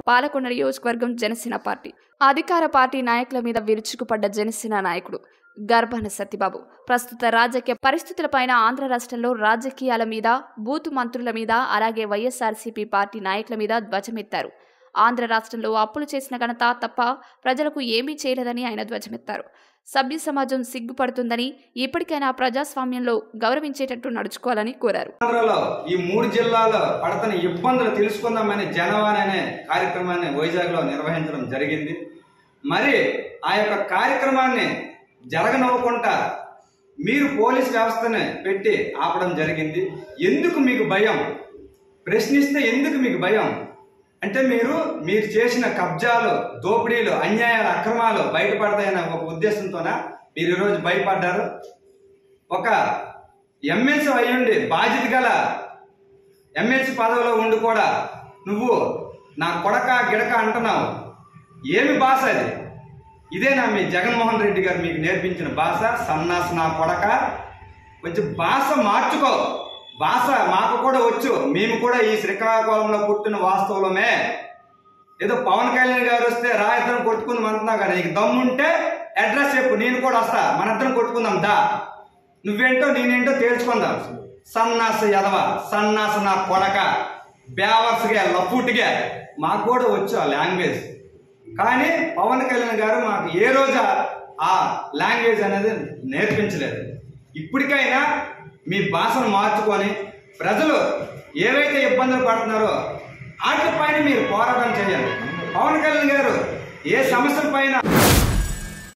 పాలకొండ నియోజకవర్గం జనసేన పార్టీ అధికార పార్టీ నాయకుల మీద విరుచుకుపడ్డ జనసేన నాయకుడు గర్భాన సత్యబాబు ప్రస్తుత రాజకీయ పరిస్థితులపైన ఆంధ్ర రాష్ట్రంలో రాజకీయాల మీద బూతు మంత్రుల మీద అలాగే వైఎస్ఆర్సీపీ పార్టీ నాయకుల మీద ధ్వజమెత్తారు ఆంధ్ర రాష్ట్రంలో అప్పులు చేసిన ఘనత తప్ప ప్రజలకు ఏమీ చేయలేదని ఆయన ధ్వజమెత్తారు సభ్య సమాజం సిగ్గుపడుతుందని ఇప్పటికైనా ప్రజాస్వామ్యంలో గౌరవించేటట్టు నడుచుకోవాలని కోరారు ఆంధ్రలో ఈ మూడు జిల్లాలో పడుతున్న ఇబ్బందులు తెలుసుకుందామని జనవాణి అనే కార్యక్రమాన్ని వైజాగ్లో నిర్వహించడం జరిగింది మరి ఆ యొక్క కార్యక్రమాన్ని జరగనివ్వకుండా మీరు పోలీస్ వ్యవస్థని పెట్టి ఆపడం జరిగింది ఎందుకు మీకు భయం ప్రశ్నిస్తే ఎందుకు మీకు భయం అంటే మీరు మీరు చేసిన కబ్జాలు దోపిడీలు అన్యాయాలు అక్రమాలు బయటపడతాయన్న ఒక ఉద్దేశంతోన మీరు ఈరోజు భయపడ్డారు ఒక ఎమ్మెల్సీ అయ్యుండి బాధ్యత గల ఎమ్మెల్సీ పదవిలో ఉండి కూడా నువ్వు నా కొడక గిడక అంటున్నావు ఏమి భాష అది ఇదేనా మీ జగన్మోహన్ రెడ్డి గారు మీకు నేర్పించిన భాష సన్నాస్ నా కొడక కొంచెం భాష మార్చుకో భాష మాకు కూడా వచ్చు మేము కూడా ఈ శ్రీకాకుళంలో పుట్టిన వాస్తవమే ఏదో పవన్ కళ్యాణ్ గారు వస్తే రా ఇద్దరం కొట్టుకుందాం అంటున్నావు కదా నీకు దమ్ముంటే అడ్రస్ చెప్పు నేను కూడా వస్తా మన ఇద్దరం కొట్టుకుందాం దా నువ్వేంటో నేనేంటో తేల్చుకుందాం సన్నాస యదవ సన్నాస నా కొడక బేవర్స్గా లఫూట్గా మాకు కూడా వచ్చు ఆ లాంగ్వేజ్ కానీ పవన్ కళ్యాణ్ గారు మాకు ఏ రోజు ఆ లాంగ్వేజ్ అనేది నేర్పించలేదు ఇప్పటికైనా మీ భాషను మార్చుకొని ప్రజలు ఏవైతే ఇబ్బందులు పడుతున్నారో వాటిపైన మీరు పోరాటం చేయాలి పవన్ కళ్యాణ్ గారు ఏ సమస్యల పైన